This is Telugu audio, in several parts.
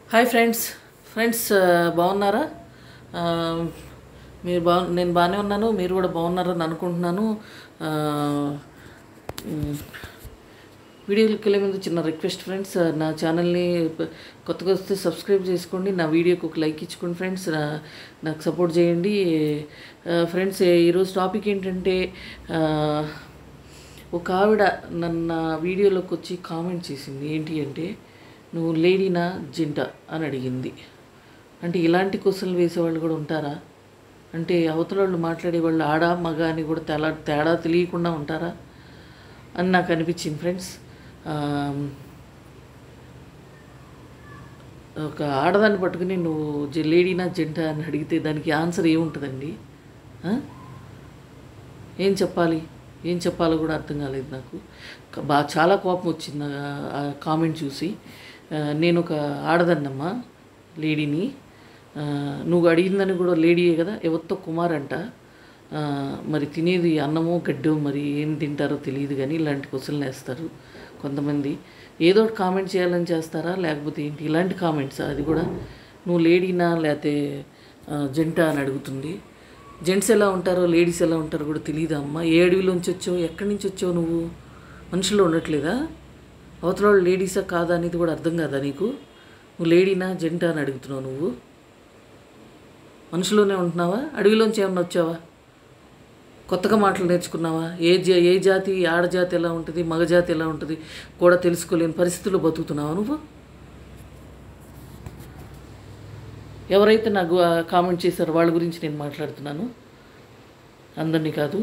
హాయ్ ఫ్రెండ్స్ ఫ్రెండ్స్ ఆ, బాగున్నారా ఆ, మీరు బా నేను బాగానే ఉన్నాను మీరు కూడా బాగున్నారని అనుకుంటున్నాను ఆ, మ్, వీడియోకి వెళ్ళే ముందు చిన్న రిక్వెస్ట్ ఫ్రెండ్స్ ఆ, నా ఛానల్ని ప- కొత్తగా వస్తే సబ్స్క్రైబ్ చేసుకోండి నా వీడియోకి ఒక లైక్ ఇచ్చుకోండి ఫ్రెండ్స్ నా- నాకు సపోర్ట్ చేయండి ఆ, ఫ్రెండ్స్ ఈరోజు టాపిక్ ఏంటంటే ఆ, ఒక ఆవిడ నన్న వీడియోలోకి వచ్చి కామెంట్ చేసింది ఏంటి అంటే నువ్వు లేడీనా జంట అని అడిగింది అంటే ఇలాంటి క్వశ్చన్లు వేసేవాళ్ళు కూడా ఉంటారా అంటే అవతల వాళ్ళు మాట్లాడే వాళ్ళు ఆడ మగ అని కూడా తేడా తేడా తెలియకుండా ఉంటారా అని నాకు అనిపించింది ఫ్రెండ్స్ ఒక ఆడదాన్ని పట్టుకుని నువ్వు జ- లేడీనా జంట అని అడిగితే దానికి ఆన్సర్ ఏముంటుందండి ఆ? ఏం చెప్పాలి ఏం చెప్పాలో కూడా అర్థం కాలేదు నాకు క- బాగా చాలా కోపం వచ్చింది ఆ- ఆ కామెంట్ చూసి ఆ, నేను ఒక ఆడదన్నమ్మా లేడీని ఆ, నువ్వు అడిగిందని కూడా లేడీయే కదా ఎవరితో కుమార్ అంట ఆ, మరి తినేది అన్నమో గడ్డో మరి ఏం తింటారో తెలియదు కానీ ఇలాంటి క్వశ్చన్లు వేస్తారు కొంతమంది ఏదో ఒకటి కామెంట్ చేయాలని చేస్తారా లేకపోతే ఏంటి ఇలాంటి కామెంట్స్ అది కూడా నువ్వు లేడీనా లేకపోతే ఆ, జంట అని అడుగుతుంది జెంట్స్ ఎలా ఉంటారో లేడీస్ ఎలా ఉంటారో కూడా తెలియదా అమ్మ ఏ అడవిలోంచి వచ్చావు ఎక్కడి నుంచి వచ్చావు నువ్వు మనుషులు ఉండట్లేదా అవతల వాళ్ళు లేడీసా కాదా అనేది కూడా అర్థం కాదా నీకు నువ్వు లేడీనా జంట అని అడుగుతున్నావు నువ్వు మనుషులోనే ఉంటున్నావా అడవిలోంచి ఏమన్నా వచ్చావా కొత్తగా మాటలు నేర్చుకున్నావా ఏ జా ఏ జాతి ఆడజాతి ఎలా ఉంటుంది మగ జాతి ఎలా ఉంటుంది కూడా తెలుసుకోలేని పరిస్థితుల్లో బతుకుతున్నావా నువ్వు ఎవరైతే నాకు ఆ కామెంట్ చేశారో వాళ్ళ గురించి నేను మాట్లాడుతున్నాను అందరినీ కాదు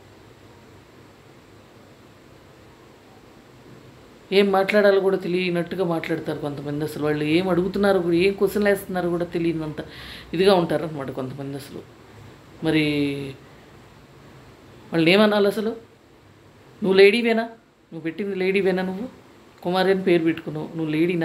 ఏం మాట్లాడాలో కూడా తెలియనట్టుగా మాట్లాడతారు కొంతమంది అసలు వాళ్ళు ఏం అడుగుతున్నారు కూడా ఏం క్వశ్చన్లు వేస్తున్నారు కూడా తెలియనంత ఇదిగా ఉంటారు అనమాట కొంతమంది అసలు మరి వాళ్ళని ఏమనాలి అసలు నువ్వు లేడీవేనా నువ్వు పెట్టింది లేడీవేనా నువ్వు కుమారి అని పేరు పెట్టుకున్నావు నువ్వు లేడీనా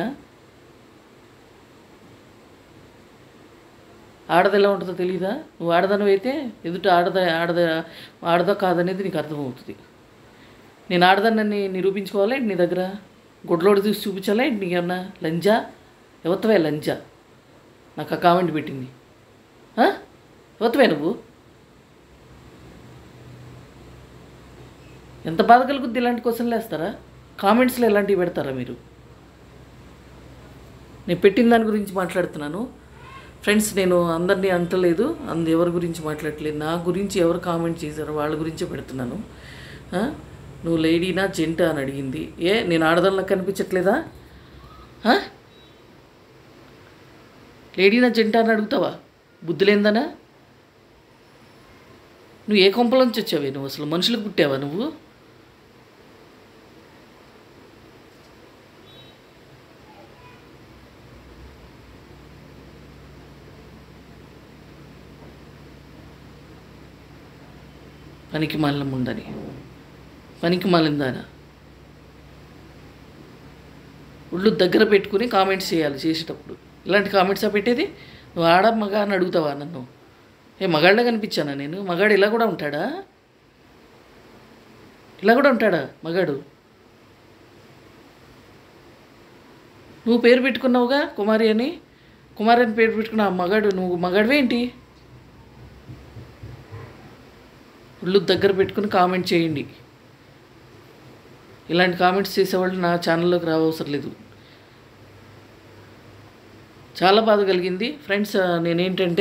ఆడది ఎలా ఉంటుందో తెలీదా నువ్వు ఆడదనవు అయితే ఎదుట ఆడద ఆడద ఆడదా కాదనేది నీకు అర్థమవుతుంది నేను ఆడదాన్ని నిరూపించుకోవాలా ఏంటి నీ దగ్గర గుడ్లోడి చూసి చూపించాలా ఏంటి నీకేమన్నా లంజా ఎవతవే లంజా నాకు ఆ కామెంట్ పెట్టింది ఆ? ఎవతవే నువ్వు ఎంత బాధ కలుగుద్ది ఇలాంటి క్వశ్చన్లు వేస్తారా కామెంట్స్లో ఇలాంటివి పెడతారా మీరు నేను పెట్టిన దాని గురించి మాట్లాడుతున్నాను ఫ్రెండ్స్ నేను అందరినీ అంటలేదు అందు ఎవరి గురించి మాట్లాడట్లేదు నా గురించి ఎవరు కామెంట్ చేశారో వాళ్ళ గురించే పెడుతున్నాను ఆ? నువ్వు లేడీనా జెంటా అని అడిగింది ఏ నేను ఆడదానిలా కనిపించట్లేదా ఆ? లేడీనా జెంటా అని అడుగుతావా బుద్ధి లేందనా నువ్వు ఏ కొంపలోంచి వచ్చావే నువ్వు అసలు మనుషులకు పుట్టావా నువ్వు పనికి మాలిన ముందని పనికి మాలిందానా ఒళ్ళు దగ్గర పెట్టుకుని కామెంట్స్ చేయాలి చేసేటప్పుడు ఇలాంటి కామెంట్సా పెట్టేది నువ్వు ఆడ మగ అని అడుగుతావా నన్ను ఏ మగాళ్ళ కనిపించానా నేను మగాడు ఇలా కూడా ఉంటాడా ఇలా కూడా ఉంటాడా మగాడు నువ్వు పేరు పెట్టుకున్నావుగా కుమారి అని కుమారి అని పేరు పెట్టుకున్న ఆ మగాడు నువ్వు మగాడివేంటి ఒళ్ళు దగ్గర పెట్టుకుని కామెంట్ చేయండి ఇలాంటి కామెంట్స్ చేసేవాళ్ళు నా ఛానల్లోకి రావసరం లేదు చాలా బాధ కలిగింది ఫ్రెండ్స్ ఆ, నేనేంటంటే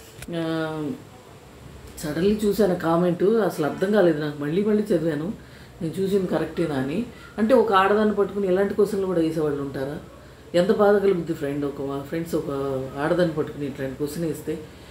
సడన్లీ చూశాను కామెంట్ అసలు అర్థం కాలేదు నాకు మళ్ళీ మళ్ళీ చదివాను నేను చూసింది కరెక్టేనా అని అంటే ఒక ఆడదాన్ని పట్టుకుని ఇలాంటి క్వశ్చన్లు కూడా వేసేవాళ్ళు ఉంటారా ఎంత బాధ కలుగుద్ది ఫ్రెండ్ ఒక మా ఫ్రెండ్స్ ఒక ఆడదాన్ని పట్టుకుని ఇట్లాంటి క్వశ్చన్ వేస్తే